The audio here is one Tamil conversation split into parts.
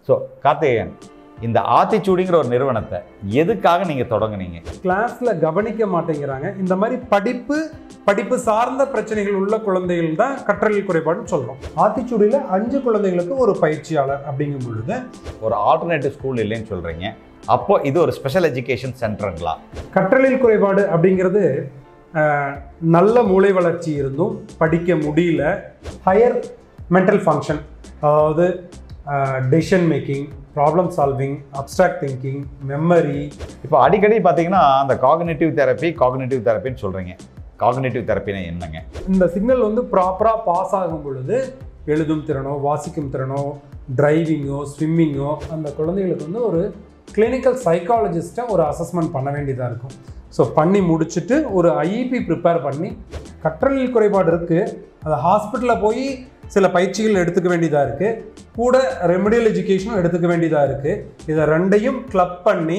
ஸோ கார்த்திகேயன் இந்த ஆத்திச்சூடிங்கிற ஒரு நிறுவனத்தை எதுக்காக நீங்கள் தொடங்குனீங்க கிளாஸ்ல கவனிக்க மாட்டேங்கிறாங்க இந்த மாதிரி படிப்பு படிப்பு சார்ந்த பிரச்சனைகள் உள்ள குழந்தைகள் தான் கற்றலில் குறைபாடுன்னு சொல்றோம் ஆத்திச்சூடியில அஞ்சு குழந்தைகளுக்கு ஒரு பயிற்சியாளர் அப்படிங்கும் பொழுது ஒரு ஆல்டர்னேட்டிவ் ஸ்கூல் இல்லைன்னு சொல்கிறீங்க அப்போ இது ஒரு ஸ்பெஷல் எஜுகேஷன் சென்டருங்களா கற்றலில் குறைபாடு அப்படிங்கிறது அஹ், நல்ல மூளை வளர்ச்சி இருந்தும் படிக்க முடியல ஹையர் மென்டல் ஃபங்க்ஷன் அதாவது decision making problem solving abstract thinking memory இப்போ அடிக்கடி பார்த்தீங்கன்னா அந்த காக்னேட்டிவ் தெரப்பி காக்னேட்டிவ் தெரப்பின்னு சொல்கிறீங்க காக்னேட்டிவ் தெரப்பினா என்னங்க இந்த சிக்னல் வந்து ப்ராப்பராக பாஸ் ஆகும் பொழுது எழுதும் திறனோ வாசிக்கும் திறனோ டிரைவிங்கோ ஸ்விம்மிங்கோ அந்த குழந்தைகளுக்கு வந்து ஒரு கிளினிக்கல் சைக்காலஜிஸ்ட்டை ஒரு அசஸ்மெண்ட் பண்ண வேண்டியதாக இருக்கும் ஸோ பண்ணி முடிச்சுட்டு ஒரு ஐஇபி ப்ரிப்பேர் பண்ணி கற்றலில் குறைபாடு இருக்குது அதை ஹாஸ்பிட்டலில் போய் சில பயிற்சிகள் எடுத்துக்க வேண்டியதாக இருக்குது கூட ரெமடியல் எஜுகேஷனும் எடுத்துக்க வேண்டியதாக இருக்குது இதை ரெண்டையும் கிளப் பண்ணி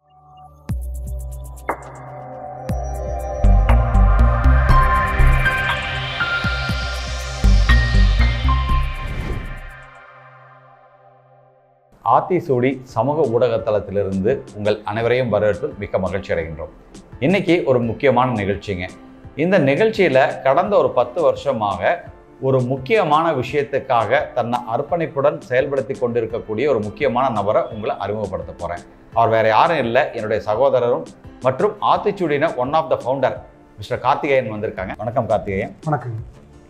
ஆத்திசூடி சமூக ஊடகத்தளத்திலிருந்து உங்கள் அனைவரையும் வரவேற்று மிக்க மகிழ்ச்சி அடைகின்றோம் இன்னைக்கு ஒரு முக்கியமான நிகழ்ச்சிங்க இந்த நிகழ்ச்சியில் கடந்த ஒரு பத்து வருஷமாக ஒரு முக்கியமான விஷயத்துக்காக தன்னை அர்ப்பணிப்புடன் செயல்படுத்தி கொண்டிருக்கக்கூடிய ஒரு முக்கியமான நபரை உங்களை அறிமுகப்படுத்த போகிறேன் அவர் வேற யாரும் இல்லை என்னுடைய சகோதரரும் மற்றும் ஆத்திச்சூடின one of the founder mister Karthikeyan வந்திருக்காங்க வணக்கம் கார்த்திகேயன் வணக்கங்க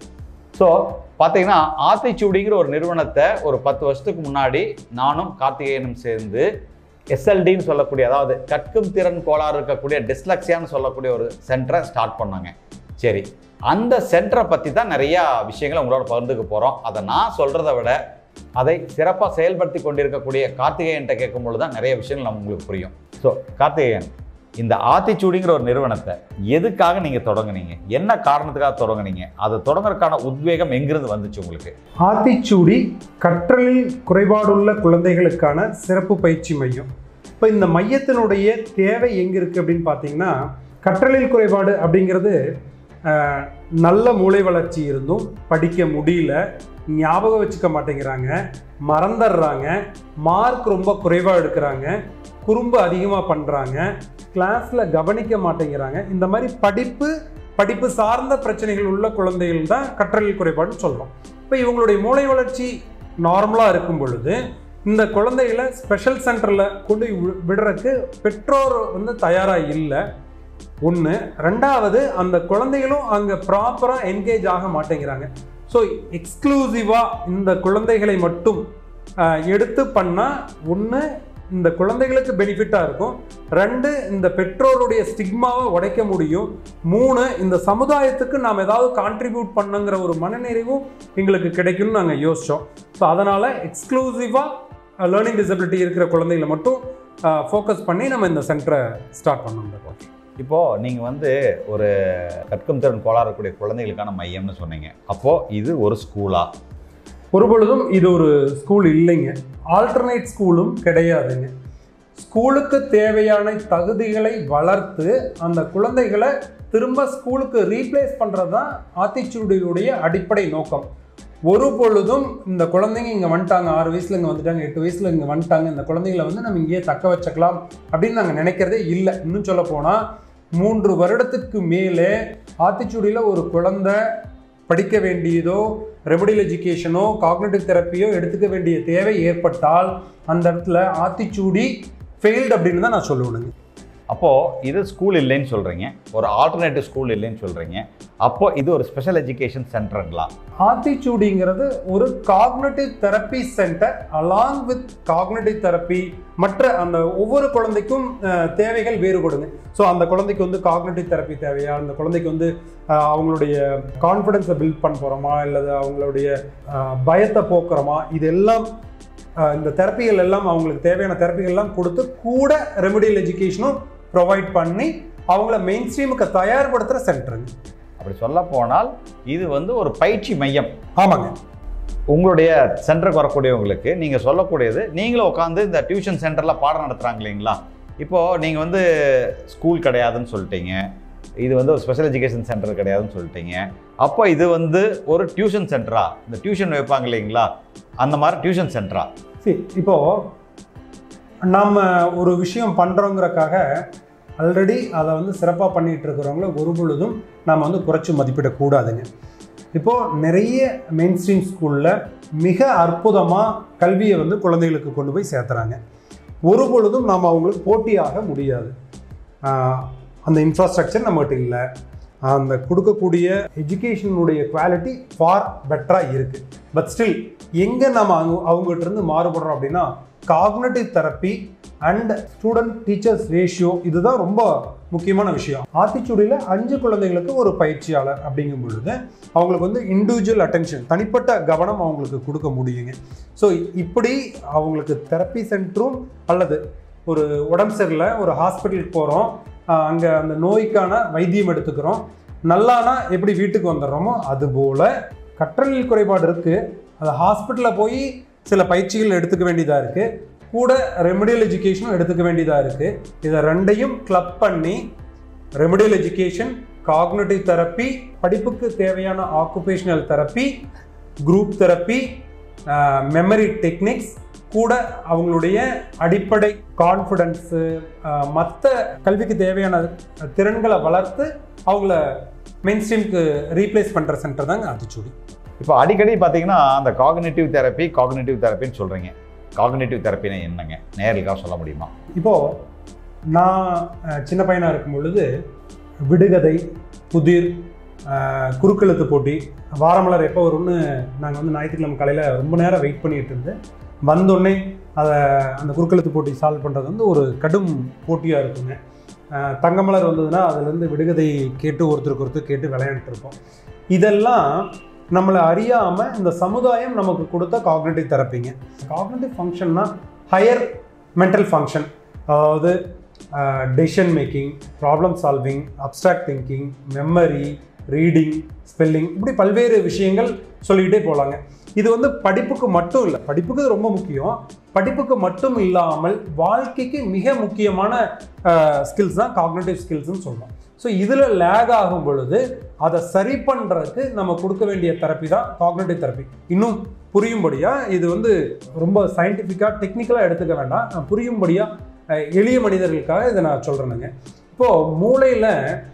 ஸோ பார்த்தீங்கன்னா ஆத்திச்சூடிங்கிற ஒரு நிறுவனத்தை ஒரு பத்து வருஷத்துக்கு முன்னாடி நானும் கார்த்திகேயனும் சேர்ந்து எஸ்எல்டின்னு சொல்லக்கூடிய அதாவது கற்கும் திறன் கோளாறு இருக்கக்கூடிய டிஸ்லக்ஸியான்னு சொல்லக்கூடிய ஒரு சென்டரை ஸ்டார்ட் பண்ணாங்க சரி அந்த சென்டரை பற்றி தான் நிறையா விஷயங்களை உங்களோட பகிர்ந்துக்க போகிறோம் அதை நான் சொல்கிறத விட அதை சிறப்பாக செயல்படுத்தி கொண்டிருக்கக்கூடிய கார்த்திகேயன்ட்ட கேட்கும்பொழுது தான் நிறைய விஷயங்கள் நம்ம உங்களுக்கு புரியும் ஸோ கார்த்திகேயன் இந்த ஆத்திச்சூடிங்கிற ஒரு நிறுவனத்தை எதுக்காக நீங்கள் தொடங்குனீங்க என்ன காரணத்துக்காக தொடங்குனீங்க அதை தொடங்குறதுக்கான உத்வேகம் எங்கிருந்து வந்துச்சு உங்களுக்கு ஆத்திச்சூடி கற்றலில் குறைபாடுள்ள குழந்தைகளுக்கான சிறப்பு பயிற்சி மையம் இப்போ இந்த மையத்தினுடைய தேவை எங்கே இருக்குது அப்படின்னு பார்த்தீங்கன்னா கற்றலில் குறைபாடு அப்படிங்கிறது ஆஹ், நல்ல மூளை வளர்ச்சி இருந்தும் படிக்க முடியல ஞாபகம் வச்சுக்க மாட்டேங்கிறாங்க மறந்துடுறாங்க மார்க் ரொம்ப குறைவாக எடுக்கிறாங்க குறும்பு அதிகமாக பண்ணுறாங்க கிளாஸில் கவனிக்க மாட்டேங்கிறாங்க இந்த மாதிரி படிப்பு படிப்பு சார்ந்த பிரச்சனைகள் உள்ள குழந்தைகள் தான் கற்றலில் குறைபாடுன்னு சொல்கிறோம் இப்போ இவங்களுடைய மூளை வளர்ச்சி நார்மலாக இருக்கும் பொழுது இந்த குழந்தைகளை ஸ்பெஷல் சென்டரில் கொண்டு போய் வி- விடுறதுக்கு பெற்றோர் வந்து தயாராக இல்லை ஒன்று ரெண்டாவது அந்த குழந்தைகளும் அங்கே ப்ராப்பராக என்கேஜ் ஆக மாட்டேங்கிறாங்க ஸோ எக்ஸ்க்ளூசிவாக இந்த குழந்தைகளை மட்டும் ஆஹ், எடுத்து பண்ணால் ஒன்று இந்த குழந்தைகளுக்கு பெனிஃபிட்டாக இருக்கும் ரெண்டு இந்த பெற்றோருடைய ஸ்டிக்மாவை உடைக்க முடியும் மூணு இந்த சமுதாயத்துக்கு நாம் ஏதாவது கான்ட்ரிபியூட் பண்ணுங்கிற ஒரு மனநிறைவும் எங்களுக்கு கிடைக்கும்னு நாங்கள் யோசித்தோம் ஸோ அதனால் எக்ஸ்க்ளூசிவாக லேர்னிங் டிசபிலிட்டி இருக்கிற குழந்தைகளை மட்டும் ஃபோக்கஸ் பண்ணி நம்ம இந்த சென்டரை ஸ்டார்ட் பண்ணோம் இந்த course. இப்போது நீங்கள் வந்து ஒரு கற்கும் திறன் கோளாறு இருக்கக்கூடிய குழந்தைகளுக்கான மையம்னு சொன்னீங்க அப்போது இது ஒரு ஸ்கூலா ஒரு பொழுதும் இது ஒரு ஸ்கூல் இல்லைங்க ஆல்டர்னேட் ஸ்கூலும் கிடையாதுங்க ஸ்கூலுக்கு தேவையான தகுதிகளை வளர்த்து அந்த குழந்தைகளை திரும்ப ஸ்கூலுக்கு ரீப்ளேஸ் பண்ணுறது தான் ஆத்திச்சூடியுடைய அடிப்படை நோக்கம் ஒரு பொழுதும் இந்த குழந்தைங்க இங்கே வந்துட்டாங்க ஆறு வயசில் இங்கே வந்துட்டாங்க எட்டு வயசில் இங்கே வந்துட்டாங்க இந்த குழந்தைகளை வந்து நம்ம இங்கேயே தக்க வச்சுக்கலாம் அப்படின்னு நாங்கள் நினைக்கிறதே இல்லை இன்னும் சொல்ல போனால் மூன்று வருடத்துக்கு மேலே ஆத்திச்சூடியில் ஒரு குழந்தை படிக்க வேண்டியதோ ரெமடியல் எஜுகேஷனோ காக்னேட்டிவ் தெரப்பியோ எடுத்துக்க வேண்டிய தேவை ஏற்பட்டால் அந்த இடத்துல ஆத்திச்சூடி ஃபெயில்டு அப்படின்னு தான் நான் சொல்லுவேனுங்க அப்போது இது ஸ்கூல் இல்லைன்னு சொல்கிறீங்க ஒரு ஆல்டர்னேட்டிவ் ஸ்கூல் இல்லைன்னு சொல்கிறீங்க அப்போது இது ஒரு ஸ்பெஷல் எஜுகேஷன் சென்டருங்களா ஆத்திச்சூடிங்கிறது ஒரு cognitive therapy centre along with cognitive therapy மற்ற அந்த ஒவ்வொரு குழந்தைக்கும் அஹ், தேவைகள் வேறுபடுங்க ஸோ அந்த குழந்தைக்கு வந்து காக்னேட்டிவ் தெரப்பி தேவையா அந்த குழந்தைக்கு வந்து அஹ், அவங்களுடைய கான்ஃபிடென்ஸை பில்ட் பண்ண போகிறோமா அல்லது அவங்களுடைய அஹ், பயத்தை போக்குறோமா இதெல்லாம் அஹ், இந்த தெரப்பிகள் எல்லாம் அவங்களுக்கு தேவையான தெரப்பிகள் எல்லாம் கொடுத்து கூட ரெமடியல் எஜுகேஷனும் ப்ரொவைட் பண்ணி அவங்கள மெயின் ஸ்ட்ரீமுக்கு தயார்படுத்துகிற சென்டருங்க அப்படி சொல்ல போனால் இது வந்து ஒரு பயிற்சி மையம் ஆமாங்க உங்களுடைய சென்டருக்கு வரக்கூடியவங்களுக்கு நீங்கள் சொல்லக்கூடியது நீங்களும் உட்காந்து இந்த டியூஷன் சென்டரில் பாடம் நடத்துகிறாங்க இல்லைங்களா இப்போது நீங்கள் வந்து ஸ்கூல் கிடையாதுன்னு சொல்லிட்டீங்க இது வந்து ஒரு ஸ்பெஷல் எஜுகேஷன் சென்டர் கிடையாதுன்னு சொல்லிட்டீங்க அப்போ இது வந்து ஒரு டியூஷன் சென்டரா இந்த டியூஷன் வைப்பாங்க இல்லைங்களா அந்த மாதிரி டியூஷன் சென்டரா சரி இப்போ நம்ம ஒரு விஷயம் பண்ணுறோங்கிறக்காக ஆல்ரெடி அதை வந்து சிறப்பாக பண்ணிகிட்டு இருக்கிறவங்கள ஒரு பொழுதும் நாம் வந்து குறைச்சி மதிப்பிடக்கூடாதுங்க இப்போது நிறைய மெயின் ஸ்ட்ரீம் ஸ்கூலில் மிக அற்புதமாக கல்வியை வந்து குழந்தைகளுக்கு கொண்டு போய் சேர்த்துறாங்க ஒரு பொழுதும் நாம் அவங்களுக்கு போட்டியாக முடியாது ஆஹ் அந்த இன்ஃப்ராஸ்ட்ரக்சர் நம்மகிட்ட இல்லை அந்த கொடுக்கக்கூடிய எஜுகேஷனுடைய குவாலிட்டி ஃபார் பெட்டராக இருக்குது பட் ஸ்டில் எங்கே நம்ம அவங்க அவங்ககிட்ட இருந்து மாறுபடுறோம் அப்படின்னா cognitive therapy and student teachers ratio இதுதான் ரொம்ப முக்கியமான விஷயம் ஆத்திச்சூடியில் அஞ்சு குழந்தைகளுக்கு ஒரு பயிற்சியாளர் அப்படிங்கும் பொழுது அவங்களுக்கு வந்து இண்டிவிஜுவல் அட்டென்ஷன் தனிப்பட்ட கவனம் அவங்களுக்கு கொடுக்க முடியுங்க ஸோ இப்படி அவங்களுக்கு தெரப்பி சென்டரும் அல்லது ஒரு உடம்பு சரியில்லை ஒரு ஹாஸ்பிட்டலுக்கு போகிறோம் அங்கே அந்த நோய்க்கான வைத்தியம் எடுத்துக்கிறோம் நல்லானா எப்படி வீட்டுக்கு வந்துடுறோமோ அதுபோல் கற்றலில் குறைபாடு இருக்குது அது ஹாஸ்பிட்டலில் போய் சில பயிற்சிகள் எடுத்துக்க வேண்டியதாக இருக்குது கூட ரெமடியல் எஜுகேஷனும் எடுத்துக்க வேண்டியதாக இருக்குது இதை ரெண்டையும் கிளப் பண்ணி ரெமடியல் எஜுகேஷன் காக்னட்டிவ் தெரப்பி படிப்புக்கு தேவையான occupational therapy group therapy memory techniques கூட அவங்களுடைய அடிப்படை கான்ஃபிடென்ஸு மற்ற கல்விக்கு தேவையான திறன்களை வளர்த்து அவங்கள மெயின் ஸ்ட்ரீம்க்கு ரீப்ளேஸ் பண்ணுற சென்டர் தாங்க ஆத்திச்சூடி இப்போ அடிக்கடி பார்த்தீங்கன்னா அந்த காக்னேட்டிவ் தெரப்பி காக்னேட்டிவ் தெரப்பின்னு சொல்கிறீங்க காக்னேட்டிவ் தெரப்பினா என்னங்க நேரலுக்காக சொல்ல முடியுமா இப்போது நான் அஹ், சின்ன பையனாக இருக்கும் பொழுது விடுகதை புதிர் அஹ், குறுக்கெழுத்து போட்டி வாரமலர் எப்போ வரும்னு நாங்கள் வந்து ஞாயிற்றுக்கிழமை காலையில் ரொம்ப நேரம் வெயிட் பண்ணிட்டு இருந்து வந்தோடனே அதை அந்த குறுக்கெழுத்து போட்டி சால்வ் பண்ணுறது வந்து ஒரு கடும் போட்டியாக இருக்குங்க அஹ், தங்கமலர் வந்ததுன்னா அதுலேருந்து விடுகதை கேட்டு ஒருத்தருக்கு ஒருத்தர் கேட்டு விளையாண்டுட்டு இருப்போம் இதெல்லாம் நம்மளை அறியாமல் இந்த சமுதாயம் நமக்கு கொடுத்த காக்னேட்டிவ் தெரப்பிங்க காக்னேட்டிவ் ஃபங்க்ஷன்னா ஹையர் மென்டல் ஃபங்க்ஷன் அதாவது decision making problem solving abstract thinking memory reading spelling இப்படி பல்வேறு விஷயங்கள் சொல்லிக்கிட்டே போகலாங்க இது வந்து படிப்புக்கு மட்டும் இல்லை படிப்புக்கு இது ரொம்ப முக்கியம் படிப்புக்கு மட்டும் இல்லாமல் வாழ்க்கைக்கு மிக முக்கியமான ஸ்கில்ஸ் தான் காக்னேட்டிவ் ஸ்கில்ஸ்னு சொல்லுவோம் ஸோ இதில் லேக் ஆகும் பொழுது அதை சரி பண்ணுறதுக்கு நம்ம கொடுக்க வேண்டிய தெரப்பி தான் காக்னேட்டிவ் தெரப்பி இன்னும் புரியும்படியாக இது வந்து ரொம்ப சயின்டிஃபிக்காக டெக்னிக்கலாக எடுத்துக்க வேண்டாம் நான் புரியும்படியாக அஹ், எளிய மனிதர்களுக்காக இதை நான் சொல்கிறேனுங்க இப்போது மூளையில்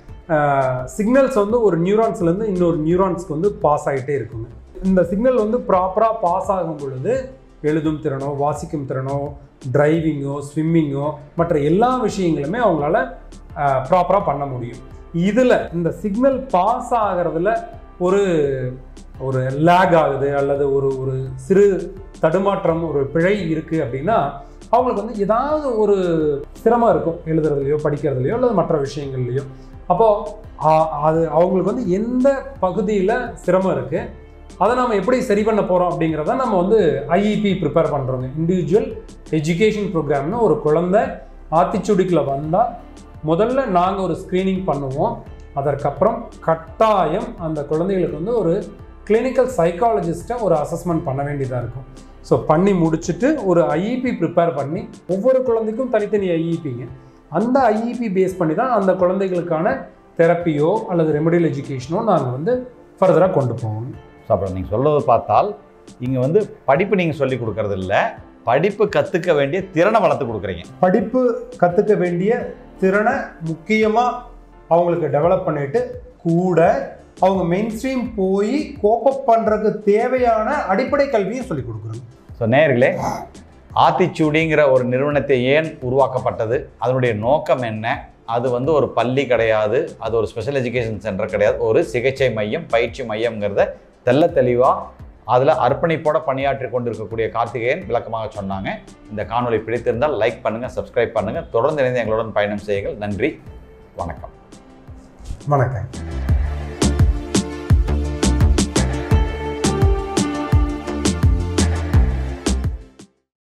சிக்னல்ஸ் வந்து ஒரு நியூரான்ஸ்லேருந்து இன்னொரு நியூரான்ஸ்க்கு வந்து பாஸ் ஆகிட்டே இருக்குங்க இந்த சிக்னல் வந்து ப்ராப்பராக பாஸ் ஆகும் பொழுது எழுதும் திறனோ வாசிக்கும் திறனோ டிரைவிங்கோ ஸ்விம்மிங்கோ மற்ற எல்லா விஷயங்களுமே அவங்களால ப்ராப்பராக பண்ண முடியும் இதில் இந்த சிக்னல் பாஸ் ஆகிறதுல ஒரு ஒரு லேக் ஆகுது அல்லது ஒரு ஒரு சிறு தடுமாற்றம் ஒரு பிழை இருக்குது அப்படின்னா அவங்களுக்கு வந்து ஏதாவது ஒரு சிரமம் இருக்கும் எழுதுறதுலையோ படிக்கிறதுலையோ அல்லது மற்ற விஷயங்கள்லையோ அப்போது அது அவங்களுக்கு வந்து எந்த பகுதியில் சிரமம் இருக்குது அதை நாம் எப்படி சரி பண்ண போகிறோம் அப்படிங்கிறத நம்ம வந்து ஐஇபி ப்ரிப்பேர் பண்ணுறோங்க இண்டிவிஜுவல் எஜுகேஷன் ப்ரோக்ராம்னு ஒரு குழந்தை ஆத்திச்சூடிக்குள்ள வந்தால் முதல்ல நாங்கள் ஒரு ஸ்க்ரீனிங் பண்ணுவோம் அதற்கப்புறம் கட்டாயம் அந்த குழந்தைகளுக்கு வந்து ஒரு கிளினிக்கல் சைக்காலஜிஸ்ட்டை ஒரு அசஸ்மெண்ட் பண்ண வேண்டியதாக இருக்கும் ஸோ பண்ணி முடிச்சுட்டு ஒரு ஐஇபி ப்ரிப்பேர் பண்ணி ஒவ்வொரு குழந்தைக்கும் தனித்தனி ஐஇபிங்க அந்த ஐஇபி பேஸ் பண்ணி தான் அந்த குழந்தைகளுக்கான தெரப்பியோ அல்லது ரெமடியல் எஜுகேஷனோ நாங்கள் வந்து ஃபர்தராக கொண்டு போவோம் ஸோ அப்புறம் நீங்கள் சொல்வது பார்த்தால் இங்கே வந்து படிப்பு நீங்கள் சொல்லி கொடுக்கறது இல்ல படிப்பு கற்றுக்க வேண்டிய திறனை வளர்த்து கொடுக்குறீங்க படிப்பு கற்றுக்க வேண்டிய திறனை முக்கியமாக அவங்களுக்கு டெவலப் பண்ணிட்டு கூட அவங்க மெயின் ஸ்ட்ரீம் போய் கோப்பப் பண்ணுறதுக்கு தேவையான அடிப்படை கல்வியும் சொல்லிக் கொடுக்குறோங்க ஸோ நேயர்களே ஆத்திச்சூடிங்கிற ஒரு நிறுவனத்தை ஏன் உருவாக்கப்பட்டது அதனுடைய நோக்கம் என்ன அது வந்து ஒரு பள்ளி கிடையாது அது ஒரு ஸ்பெஷல் எஜுகேஷன் சென்டர் கிடையாது ஒரு சிகிச்சை மையம் பயிற்சி மையம்ங்கிறத தெள்ள தெளிவாக அதில் அர்ப்பணிப்போட பணியாற்றி கொண்டிருக்கக்கூடிய கார்த்திகேயன் விளக்கமாக சொன்னாங்க இந்த காணொளி பிடித்திருந்தால் லைக் பண்ணுங்கள் சப்ஸ்கிரைப் பண்ணுங்கள் தொடர்ந்து இணைந்து எங்களுடன் பயணம் செய்யுங்கள் நன்றி வணக்கம் வணக்கம்